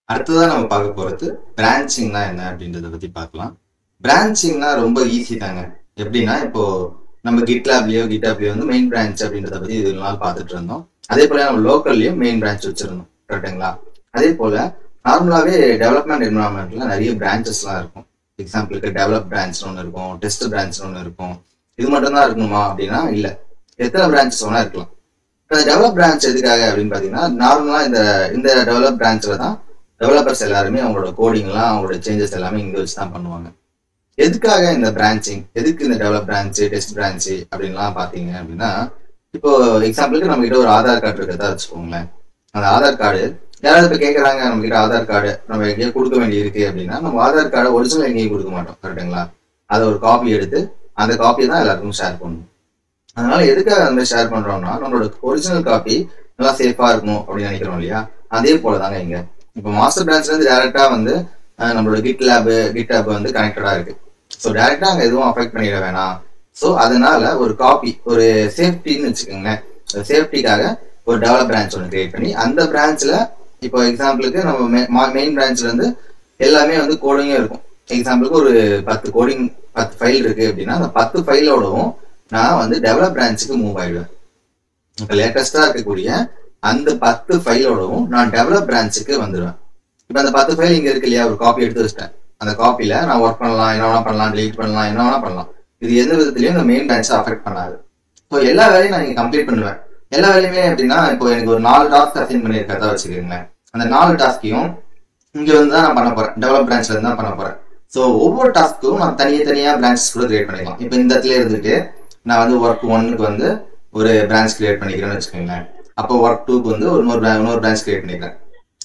அடுத்ததான் நம்ம பார்க்க போறது பிரான்ச்சிங்னா என்ன அப்படின்றத பத்தி பார்க்கலாம் பிரான்ச்சிங்னா ரொம்ப ஈஸி தாங்க எப்படின்னா இப்போ நம்ம கிட்லாப்லயோ கிட்டாப்லயோ வந்து மெயின் பிரான்ச் அப்படின்றத பத்தி இது நாள் பார்த்துட்டு இருந்தோம் அதே போல நம்ம லோக்கல்லயும் மெயின் பிரான்ச் வச்சிருந்தோம் கரெக்டுங்களா அதே போல நார்மலாவே டெவலப்மெண்ட் என்வரான்மெண்ட்ல நிறைய பிரான்ச்சஸ்லாம் இருக்கும் எக்ஸாம்பிளுக்கு டெவலப் பிரான்ச் ஒன்று இருக்கும் டெஸ்ட் பிரான்ச் ஒன்று இருக்கும் இது மட்டும் தான் இருக்கணுமா அப்படின்னா இல்ல எத்தனை பிரான்ச்சஸ் வேணா இருக்கலாம் இப்போ இந்த டெவலப் பிரான்ச் எதுக்காக அப்படின்னு பாத்தீங்கன்னா நார்மலா இந்த இந்த டெவலப் பிரான்ச்ல தான் டெவலப்பர்ஸ் எல்லாருமே அவங்களோட கோடிங்லாம் அவங்களோட சேஞ்சஸ் எல்லாமே இங்க வச்சு தான் பண்ணுவாங்க எதுக்காக இந்த பிரான்ச்சிங் எதுக்கு இந்த டெவலப் பிரான்ச் டெஸ்ட் பிரான்ச் அப்படின்லாம் பாத்தீங்க அப்படின்னா இப்போ எக்ஸாம்பிளுக்கு நம்ம கிட்ட ஒரு ஆதார் கார்டு இருக்கிறதா வச்சுக்கோங்களேன் அந்த ஆதார் கார்டு யாராவது இப்போ கேட்குறாங்க நம்ம கிட்ட ஆதார் கார்டு நம்ம எங்கேயோ கொடுக்க வேண்டி இருக்கு அப்படின்னா நம்ம ஆதார் கார்டை ஒரிஜினல் எங்கேயும் கொடுக்க மாட்டோம் கரெக்டுங்களா அதை ஒரு காப்பி எடுத்து அந்த காப்பியை தான் எல்லாருக்கும் ஷேர் பண்ணணும் அதனால எதுக்காக வந்து ஷேர் பண்றோம்னா நம்மளோட ஒரிஜினல் காப்பி நல்லா சேஃபா இருக்கணும் அப்படின்னு நினைக்கிறோம் இல்லையா அதே போல தாங்க இங்க இப்போ மாஸ்டர் பிரான்ச்ல இருந்து டேரக்டா வந்து அஹ், நம்மளோட கிட் லேப் கிட் ஆப் வந்து கனெக்டடா இருக்கு ஸோ டேரக்டா அங்க எதுவும் அஃபெக்ட் பண்ணிட வேணாம் ஸோ அதனால ஒரு காப்பி ஒரு சேஃப்டின்னு வச்சுக்கோங்களேன் சேஃப்டிக்காக ஒரு டெவலப் பிரான்ச் ஒன்று கிரியேட் பண்ணி அந்த பிரான்ச்ல இப்போ எக்ஸாம்பிளுக்கு நம்ம மெயின் பிரான்ச்ல இருந்து எல்லாமே வந்து கோடிங்கும் இருக்கும் எக்ஸாம்பிளுக்கு ஒரு பத்து கோடிங் பத்து ஃபைல் இருக்கு அப்படின்னா அந்த பத்து ஃபைலோடவும் நான் வந்து டெவலப் பிரான்ச்சுக்கு மூவ் ஆயிடுவேன் இப்போ லேட்டஸ்டா இருக்கக்கூடிய அந்த பத்து ஃபைலோடவும் நான் டெவலப் பிரான்ச்சுக்கு வந்துடுவேன் இப்போ அந்த பத்து ஃபைல் இங்க இருக்கு இல்லையா ஒரு காப்பி எடுத்து வச்சிட்டேன் அந்த காப்பில நான் ஒர்க் பண்ணலாம் என்ன வேணா பண்ணலாம் delete பண்ணலாம் என்ன வேணா பண்ணலாம் இது எந்த விதத்துலயும் இந்த மெயின் பிரான்ச்சை அஃபெக்ட் பண்ணாது ஸோ எல்லா வேலையும் நான் இங்க கம்ப்ளீட் பண்ணுவேன் எல்லா வேலையுமே எப்படின்னா இப்போ எனக்கு ஒரு நாலு டாஸ்க் அசைன் பண்ணியிருக்கிறதா வச்சுக்கோங்களேன் அந்த நாலு டாஸ்கையும் இங்க வந்து தான் நான் பண்ண போறேன் டெவலப் பிரான்ச்ல இருந்து தான் பண்ண போறேன் ஸோ ஒவ்வொரு டாஸ்க்கும் நான் தனியே தனியா பிரான்ச்சஸ் கூட கிரியேட் பண்ணிக்கலாம் இப்போ இந்த இடத்துல இருந்துட்டு நான் வந்து ஒர்க் ஒன்னுக்கு வந்து ஒரு பிரான்ச் கிரியேட் பண்ணிக்கிறேன்னு வச்சுக்கோங்களேன் அப்போ ஒர்க் டூக்கு வந்து ஒரு இன்னொரு bran- இன்னொரு பிரான்ச் கிரியேட் பண்ணிக்கிறேன்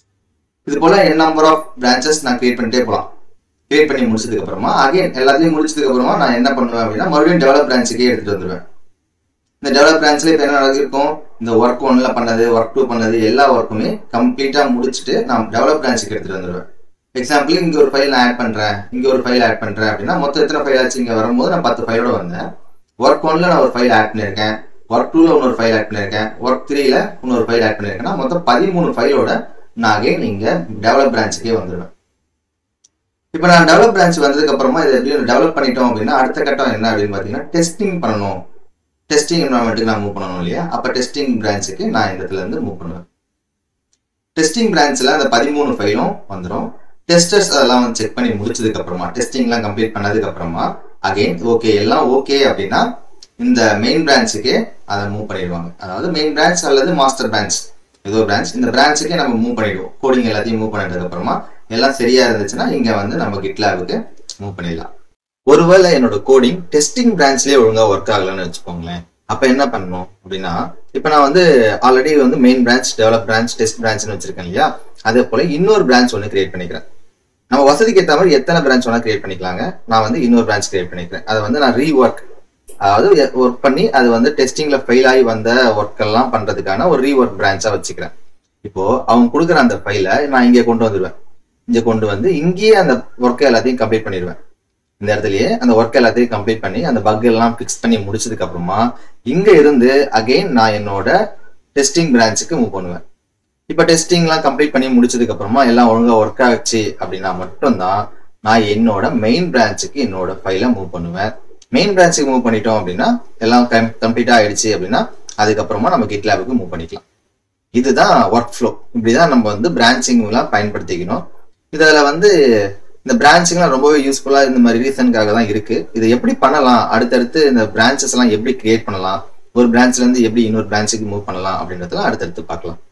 இது போல என் நம்பர் ஆஃப் பிரான்ச்சஸ் நான் கிரியேட் பண்ணிட்டே போகலாம் கிரியேட் பண்ணி முடிச்சதுக்கு அப்புறமா அகைன் எல்லாத்தையும் முடிச்சதுக்கு அப்புறமா நான் என்ன பண்ணுவேன் அப்படின்னா மறுபடியும் டெவலப் பிரான்ச்சுக்கே எடுத்துட்டு வந்துருவேன் இந்த டெவலப் பிரான்ச்ல இப்போ என்ன நடக்கும் இந்த ஒர்க் ஒன்ல பண்ணது ஒர்க் டூ பண்ணது எல்லா ஒர்க்குமே கம்ப்ளீட்டா முடிச்சுட்டு நான் டெவலப் பிரான்ச்சுக்கு எடுத்துட்டு வந்துடுவேன் எக்ஸாம்பிள் இங்க ஒரு ஃபைல் நான் ஆட் பண்றேன் இங்க ஒரு ஃபைல் ஆட் பண்றேன் அப்படின்னா மொத்தம் எத்தனை ஃபைல் ஆச்சு இங்க வரும்போது நான் பத்து ஃபைலோட வந்தேன் ஒர்க் ஒன்ல நான் ஒரு ஃபைல் ஆட் பண்ணியிருக்கேன் ஒர்க் டூல இன்னொரு ஃபைல் ஆட் பண்ணியிருக்கேன் ஒர்க் த்ரீல இன்னொரு ஃபைல் ஆட் பண்ணியிருக்கேன்னா மொத்தம் பதிமூணு ஃபைலோட நான் அகைன் இங்க டெவலப் பிரான்ச்சுக்கே வந்துடுவேன் இப்போ நான் டெவலப் பிரான்ச் வந்ததுக்கு அப்புறமா இதை எப்படி டெவலப் பண்ணிட்டோம் அப்படின்னா அடுத்த கட்டம் என்ன அப்படின்னு பார்த்தீங்கன்னா டெஸ்டிங் பண்ணணும் டெஸ்டிங் என்வரான்மெண்ட்டுக்கு நான் மூவ் பண்ணணும் இல்லையா அப்போ டெஸ்டிங் பிரான்ச்சுக்கு நான் இந்த இடத்துல இருந்து மூவ் பண்ணுவேன் டெஸ்டிங் பிரான்ச்சில் அந்த பதிமூணு ஃபைலும் வந்துடும் டெஸ்டர்ஸ் அதெல்லாம் வந்து செக் பண்ணி முடிச்சதுக்கு அப்புறமா டெஸ்டிங்லாம் கம்ப்ளீட் பண்ணதுக்கு அப்புறமா அகைன் ஓகே எல்லாம் ஓகே அப்படின்னா இந்த மெயின் பிரான்ச்சுக்கே அதை மூவ் பண்ணிடுவாங்க அதாவது மெயின் பிரான்ச் அல்லது மாஸ்டர் பிரான்ச் ஏதோ பிரான்ச் இந்த பிரான்ச்சுக்கே நம்ம மூவ் பண்ணிடுவோம் கோடிங் எல்லாத்தையும் மூவ் பண்ணிட்டதுக்கு அப்புறமா எல்லாம் சரியா இருந்துச்சுன்னா இங்க வந்து நம்ம கிட்லாபுக்கு மூவ் பண்ணிடலாம் ஒருவேளை என்னோட கோடிங் டெஸ்டிங் பிரான்ச்லயே ஒழுங்கா ஒர்க் ஆகலன்னு வச்சுக்கோங்களேன் அப்ப என்ன பண்ணணும் அப்படின்னா இப்ப நான் வந்து ஆல்ரெடி வந்து main branch develop branch test பிரான்ச்னு வச்சிருக்கேன் இல்லையா அதே போல இன்னொரு பிரான்ச் ஒன்று கிரியேட் பண்ணிக்கிறேன் நம்ம வசதிக்கு ஏற்ற மாதிரி எத்தனை பிரான்ச் வேணா கிரியேட் பண்ணிக்கலாங்க நான் வந்து இன்னொரு பிரான்ச் கிரியேட் பண்ணிக்கிறேன் அதை வந்து நான் ரீ ஒர்க் அதாவது ஒர்க் பண்ணி அது வந்து டெஸ்டிங்ல ஃபெயில் ஆகி வந்த ஒர்க் எல்லாம் பண்றதுக்கான ஒரு ரீ ஒர்க் பிரான்ச்சா வச்சுக்கிறேன் இப்போ அவங்க கொடுக்குற அந்த ஃபைலை நான் இங்கே கொண்டு வந்துடுவேன் இங்க கொண்டு வந்து இங்கேயே அந்த ஒர்க்கை எல்லாத்தையும் கம்ப்ளீட் பண்ணிடுவேன் இந்த இடத்துலயே அந்த ஒர்க் எல்லாத்தையும் கம்ப்ளீட் பண்ணி அந்த பக் எல்லாம் ஃபிக்ஸ் பண்ணி முடிச்சதுக்கு அப்புறமா இங்க இருந்து அகைன் நான் என்னோட டெஸ்டிங் பிரான்ச்சுக்கு மூவ் பண்ணுவேன் இப்ப டெஸ்டிங்லாம் கம்ப்ளீட் பண்ணி முடிச்சதுக்கு அப்புறமா எல்லாம் ஒழுங்கா ஒர்க் ஆச்சு அப்படின்னா மட்டும்தான் நான் என்னோட மெயின் பிரான்ச்சுக்கு என்னோட ஃபைலை மூவ் பண்ணுவேன் மெயின் பிரான்ச்சுக்கு மூவ் பண்ணிட்டோம் அப்படின்னா எல்லாம் கம்ப்ளீட் ஆயிடுச்சு அப்படின்னா அதுக்கப்புறமா நம்ம கிட் லேபுக்கு மூவ் பண்ணிக்கலாம் இதுதான் ஒர்க் ஃப்ளோ இப்படிதான் நம்ம வந்து பிரான்ச்சிங்லாம் பயன்படுத்திக்கணும் இதுல வந்து இந்த பிரான்ச்சிங்லாம் ரொம்பவே யூஸ்ஃபுல்லா இந்த மாதிரி ரீசனுக்காக தான் இருக்கு இதை எப்படி பண்ணலாம் அடுத்தடுத்து இந்த பிரான்ச்சஸ் எல்லாம் எப்படி கிரியேட் பண்ணலாம் ஒரு பிரான்ச்ல இருந்து எப்படி இன்னொரு பிரான்ச்சுக்கு மூவ் பண்ணலாம் அப்படின்றதெல்லாம் அடுத்தடுத்து பார்க்கலாம்